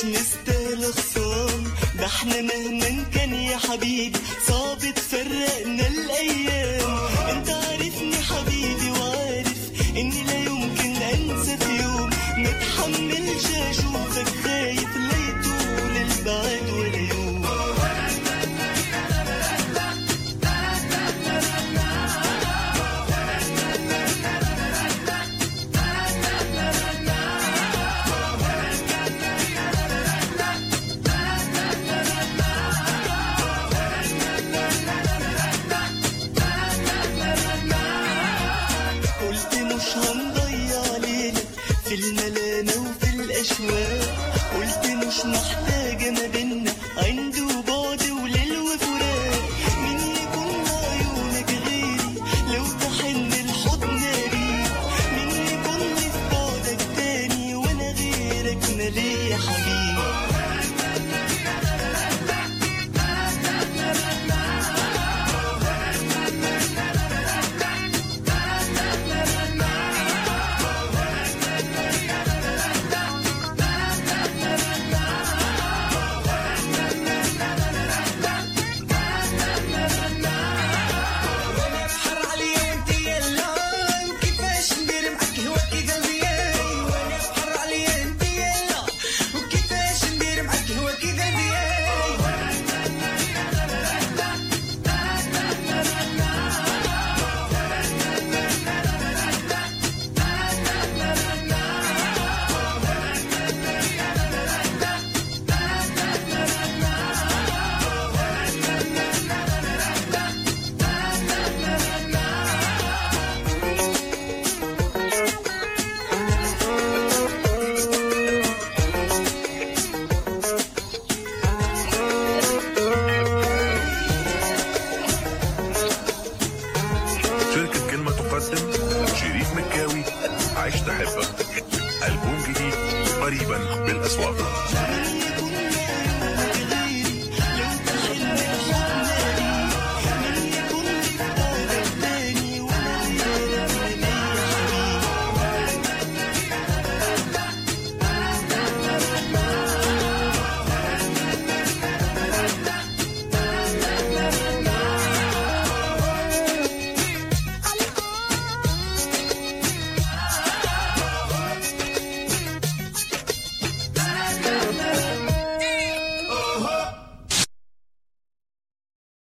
نستاهل خصام ده احنا مهما كان يا حبيبي صعب تفرقنا الايام انت عارفني حبيبي وعارف اني لا يمكن انسى في يوم ما اتحملش اشوفك خايف لا يطول البعد ولا يوم قلت مش هنضيع ليلة في الملامة وفي الأشواق قلت مش محتاجة ما بينا عند وبعد وليل وفراق مين يكون عيونك غيري لو تحن الحضن ريق مين يكون لي في بعدك تاني وانا غيرك ما ليا حبيب حر عليا وانت يلا وكيفاش ندير معاك هواك قلبي وانا حر عليا انت يلا وكيفاش ندير معاك هواك قلبي شركة كلمة تقدم شريف مكاوي عشت أحبك ألبوم جديد قريبا بالأسواق